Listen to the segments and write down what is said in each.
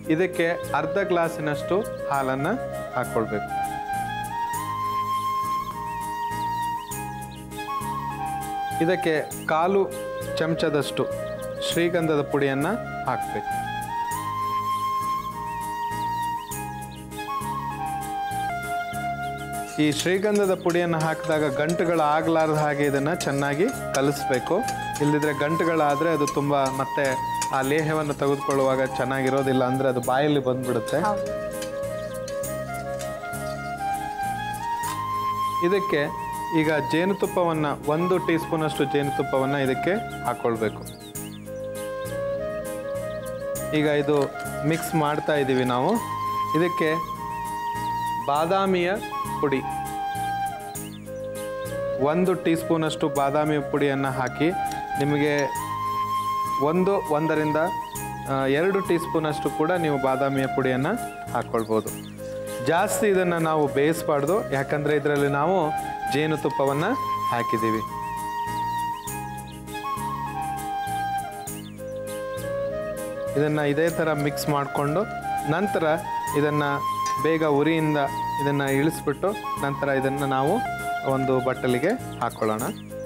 ಇದಕ್ಕೆ ಅರ್ಧ ಗ್ಲಾಸಿನಷ್ಟು ಹಾಲನ್ನು ಹಾಕ್ಕೊಳ್ಬೇಕು ಇದಕ್ಕೆ ಕಾಲು ಚಮಚದಷ್ಟು ಶ್ರೀಗಂಧದ ಪುಡಿಯನ್ನು ಹಾಕಬೇಕು ಈ ಶ್ರೀಗಂಧದ ಪುಡಿಯನ್ನು ಹಾಕಿದಾಗ ಗಂಟುಗಳು ಆಗಲಾರ್ದ ಹಾಗೆ ಇದನ್ನು ಚೆನ್ನಾಗಿ ಕಲಿಸ್ಬೇಕು ಇಲ್ಲದಿದ್ರೆ ಗಂಟುಗಳಾದರೆ ಅದು ತುಂಬ ಮತ್ತೆ ಆ ಲೇಹವನ್ನು ತೆಗೆದುಕೊಳ್ಳುವಾಗ ಚೆನ್ನಾಗಿರೋದಿಲ್ಲ ಅಂದರೆ ಅದು ಬಾಯಲ್ಲಿ ಬಂದ್ಬಿಡುತ್ತೆ ಹೌದು ಇದಕ್ಕೆ ಈಗ ಜೇನುತುಪ್ಪವನ್ನು ಒಂದು ಟೀ ಸ್ಪೂನಷ್ಟು ಜೇನುತುಪ್ಪವನ್ನು ಇದಕ್ಕೆ ಹಾಕ್ಕೊಳ್ಬೇಕು ಈಗ ಇದು ಮಿಕ್ಸ್ ಮಾಡ್ತಾ ಇದ್ದೀವಿ ನಾವು ಇದಕ್ಕೆ ಬಾದಾಮಿಯ ಪುಡಿ ಒಂದು ಟೀ ಸ್ಪೂನಷ್ಟು ಬಾದಾಮಿ ಪುಡಿಯನ್ನು ಹಾಕಿ ನಿಮಗೆ ಒಂದು ಒಂದರಿಂದ ಆ, ಎರಡು ಟೀ ಸ್ಪೂನಷ್ಟು ಕೂಡ ನೀವು ಬಾದಾಮಿಯ ಪುಡಿಯನ್ನು ಹಾಕ್ಕೊಳ್ಬೋದು ಜಾಸ್ತಿ ಇದನ್ನು ನಾವು ಬೇಯಿಸಬಾರ್ದು ಯಾಕಂದರೆ ಇದರಲ್ಲಿ ನಾವು ಜೇನುತುಪ್ಪವನ್ನು ಹಾಕಿದ್ದೀವಿ ಇದನ್ನು ಇದೇ ಥರ ಮಿಕ್ಸ್ ಮಾಡಿಕೊಂಡು ನಂತರ ಇದನ್ನು ಬೇಗ ಉರಿಯಿಂದ ಇದನ್ನು ಇಳಿಸ್ಬಿಟ್ಟು ನಂತರ ಇದನ್ನು ನಾವು ಒಂದು ಬಟ್ಟಲಿಗೆ ಹಾಕ್ಕೊಳ್ಳೋಣ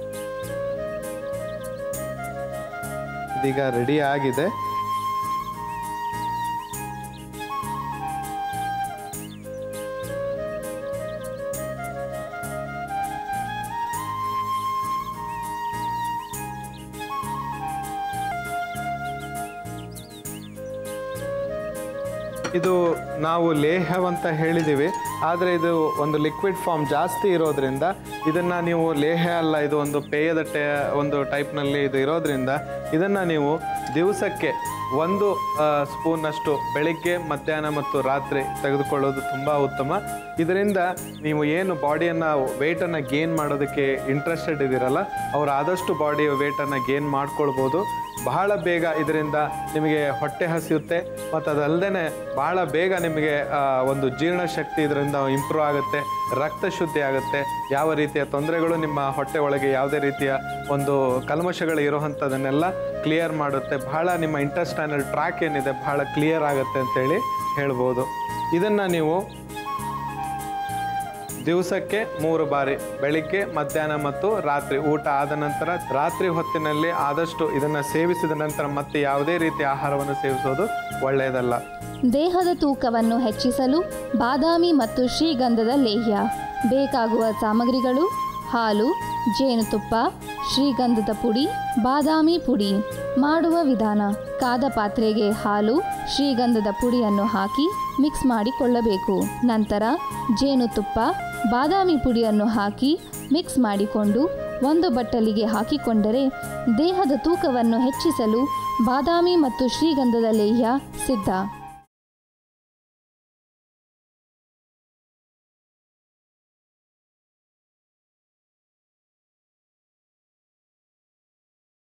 ಇದೀಗ ರೆಡಿ ಆಗಿದೆ ಇದು ನಾವು ಲೇಹವಂತ ಹೇಳಿದ್ದೀವಿ ಆದರೆ ಇದು ಒಂದು ಲಿಕ್ವಿಡ್ ಫಾರ್ಮ್ ಜಾಸ್ತಿ ಇರೋದ್ರಿಂದ ಇದನ್ನು ನೀವು ಲೇಹ ಅಲ್ಲ ಇದು ಒಂದು ಪೇಯದ ಟೆ ಒಂದು ಟೈಪ್ನಲ್ಲಿ ಇದು ಇರೋದ್ರಿಂದ ಇದನ್ನು ನೀವು ದಿವಸಕ್ಕೆ ಒಂದು ಆ, ಸ್ಪೂನಷ್ಟು ಬೆಳಿಗ್ಗೆ ಮಧ್ಯಾಹ್ನ ಮತ್ತು ರಾತ್ರಿ ತೆಗೆದುಕೊಳ್ಳೋದು ತುಂಬ ಉತ್ತಮ ಇದರಿಂದ ನೀವು ಏನು ಬಾಡಿಯನ್ನು ವೆಯ್ಟನ್ನು ಗೇನ್ ಮಾಡೋದಕ್ಕೆ ಇಂಟ್ರೆಸ್ಟೆಡ್ ಇದ್ದೀರಲ್ಲ ಅವರು ಆದಷ್ಟು ಬಾಡಿ ವೆಯ್ಟನ್ನು ಗೇನ್ ಮಾಡ್ಕೊಳ್ಬೋದು ಬಹಳ ಬೇಗ ಇದರಿಂದ ನಿಮಗೆ ಹೊಟ್ಟೆ ಹಸಿಯುತ್ತೆ ಮತ್ತು ಅದಲ್ಲದೆ ಬಹಳ ಬೇಗ ನಿಮಗೆ ಆ, ಒಂದು ಜೀರ್ಣಶಕ್ತಿ ಇದರಿಂದ ಇಂಪ್ರೂವ್ ಆಗುತ್ತೆ ರಕ್ತ ಶುದ್ಧಿ ಆಗುತ್ತೆ ಯಾವ ರೀತಿಯ ತೊಂದರೆಗಳು ನಿಮ್ಮ ಹೊಟ್ಟೆ ಒಳಗೆ ಯಾವುದೇ ರೀತಿಯ ಒಂದು ಕಲ್ಮಶಗಳು ಇರುವಂಥದ್ದನ್ನೆಲ್ಲ ಕ್ಲಿಯರ್ ಮಾಡುತ್ತೆ ಬಹಳ ನಿಮ್ಮ ಇಂಟೆಸ್ಟೈನಲ್ ಟ್ರ್ಯಾಕ್ ಏನಿದೆ ಬಹಳ ಕ್ಲಿಯರ್ ಆಗುತ್ತೆ ಅಂತೇಳಿ ಹೇಳ್ಬೋದು ಇದನ್ನು ನೀವು ದಿವಸಕ್ಕೆ ಮೂರು ಬಾರಿ ಬೆಳಿಗ್ಗೆ ಮಧ್ಯಾಹ್ನ ಮತ್ತು ರಾತ್ರಿ ಊಟ ಆದ ನಂತರ ರಾತ್ರಿ ಹೊತ್ತಿನಲ್ಲಿ ಆದಷ್ಟು ಇದನ್ನು ಸೇವಿಸಿದ ನಂತರ ಮತ್ತೆ ಯಾವುದೇ ರೀತಿಯ ಆಹಾರವನ್ನು ಸೇವಿಸೋದು ಒಳ್ಳೆಯದಲ್ಲ ದೇಹದ ತೂಕವನ್ನು ಹೆಚ್ಚಿಸಲು ಬಾದಾಮಿ ಮತ್ತು ಶ್ರೀಗಂಧದ ಲೇಹ್ಯ ಬೇಕಾಗುವ ಸಾಮಗ್ರಿಗಳು ಹಾಲು ಜೇನುತುಪ್ಪ ಶ್ರೀಗಂಧದ ಪುಡಿ ಬಾದಾಮಿ ಪುಡಿ ಮಾಡುವ ವಿಧಾನ ಕಾದ ಪಾತ್ರೆಗೆ ಹಾಲು ಶ್ರೀಗಂಧದ ಪುಡಿಯನ್ನು ಹಾಕಿ ಮಿಕ್ಸ್ ಮಾಡಿಕೊಳ್ಳಬೇಕು ನಂತರ ಜೇನುತುಪ್ಪ ಬಾದಾಮಿ ಪುಡಿಯನ್ನು ಹಾಕಿ ಮಿಕ್ಸ್ ಮಾಡಿಕೊಂಡು ಒಂದು ಬಟ್ಟಲಿಗೆ ಹಾಕಿಕೊಂಡರೆ ದೇಹದ ತೂಕವನ್ನು ಹೆಚ್ಚಿಸಲು ಬಾದಾಮಿ ಮತ್ತು ಶ್ರೀಗಂಧದ ಲೇಹ್ಯ ಸಿದ್ಧ